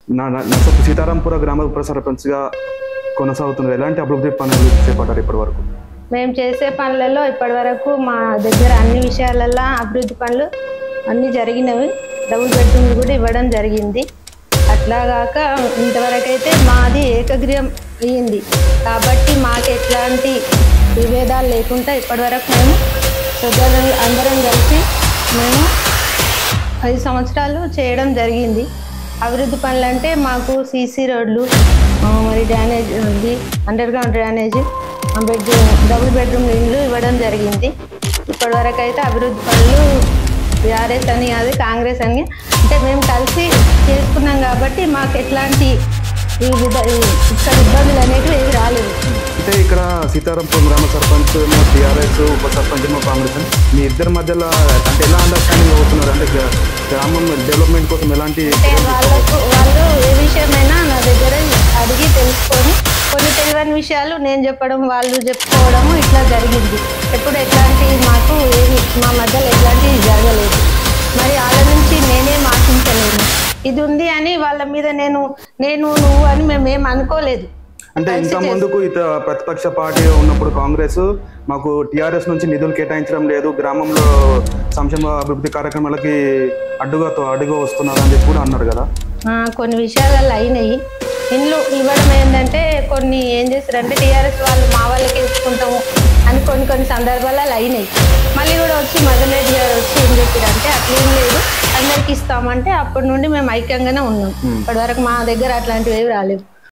నా నా- నర్స- సీతారాంపుర గ్రామ ఉప సర్పంచ్గా కొనసాగుతున్నారు ఎలాంటి అభివృద్ధి పనులు చేపట్టారు ఇప్పటి వరకు మేము చేసే పనులలో ఇప్పటివరకు మా దగ్గర అన్ని విషయాలలో అభివృద్ధి పనులు అన్నీ జరిగినవి డబుల్ బెడ్రూమ్లు కూడా ఇవ్వడం జరిగింది అట్లాగాక ఇంతవరకు అయితే మాది ఏకగ్రీవం అయ్యింది కాబట్టి మాకు ఎట్లాంటి విభేదాలు లేకుండా ఇప్పటివరకు మేము సోదరులు అందరం కలిసి మేము ఐదు సంవత్సరాలు చేయడం జరిగింది అభివృద్ధి పనులు అంటే మాకు సీసీ రోడ్లు ఆ, మరి డ్రైనేజ్ ఉంది underground drainage bed double bedroom ఇల్లు ఇవ్వడం జరిగింది ఇప్పటివరకు అయితే అభివృద్ధి పనులు టీఆర్ఎస్ అని కాదు కాంగ్రెస్ అని అంటే మేము కలిసి చేసుకున్నాం కాబట్టి మాకు ఎట్లాంటి ఈ విధ ఈ- ఇక్కడ ఇబ్బందులు అనేవి ఏవి రాలేదు అంటే ఇక్కడ సీతారాంపురం గ్రామ సర్పంచ్ ఏమో టీఆర్ఎస్ ఉప సర్పంచ్ ఏమో కాంగ్రెస్ అని మీ ఇద్దరి మధ్యలో అంటే ఎలా అండర్స్టాండింగ్ అవుతున్నారు అంటే గ్రా- గ్రామం డెవలప్మెంట్ కోసం ఎలాంటి అంటే వాళ్ళకు వాళ్ళు ఏ విషయమైనా నా దగ్గర అడిగి తెలుసుకొని కొన్ని తెలియని విషయాలు నేను చెప్పడం వాళ్ళు చెప్పుకోవడము ఇట్లా జరిగింది ఎప్పుడు ఎట్లాంటి మాకు ఏమి మా మధ్యలో ఎట్లాంటివి జరగలేదు మరి వాళ్ళ నుంచి నేనేం ఆశించలేను ఇది ఉంది అని వాళ్ళ మీద నేను నేను నువ్వు అని మేము ఏం అనుకోలేదు అంటే ఇంత ముందుకు ఇత ప్రతిపక్ష పార్టీ ఉన్నప్పుడు కాంగ్రెస్ మాకు టిఆర్ఎస్ నుంచి నిధులు కేటాయించడం లేదు గ్రామంలో సంక్షేమ అభివృద్ధి కార్యక్రమాలకి అడ్డుగా అడ్డుగా వస్తున్నారు అని చెప్పి కూడా అన్నారు కదా ఆ, కొన్ని విషయాలలో అయినాయి ఇండ్లు ఇవ్వడం ఏంటంటే కొన్ని ఏం చేస్తారంటే టీఆర్ఎస్ వాళ్ళు మా వాళ్ళకి ఇచ్చుకుంటాము అని కొన్ని కొన్ని సందర్భాలలో అయినాయి మళ్ళీ కూడా వచ్చి మదన్ రెడ్డి గారు వచ్చి ఏం చెప్పారంటే అట్లేం లేదు అందరికి ఇస్తామంటే అప్పటి నుండి మేము ఐక్యంగానే ఉన్నాం ఇప్పటివరకు మా దగ్గర అట్లాంటివి ఏవి రాలేవు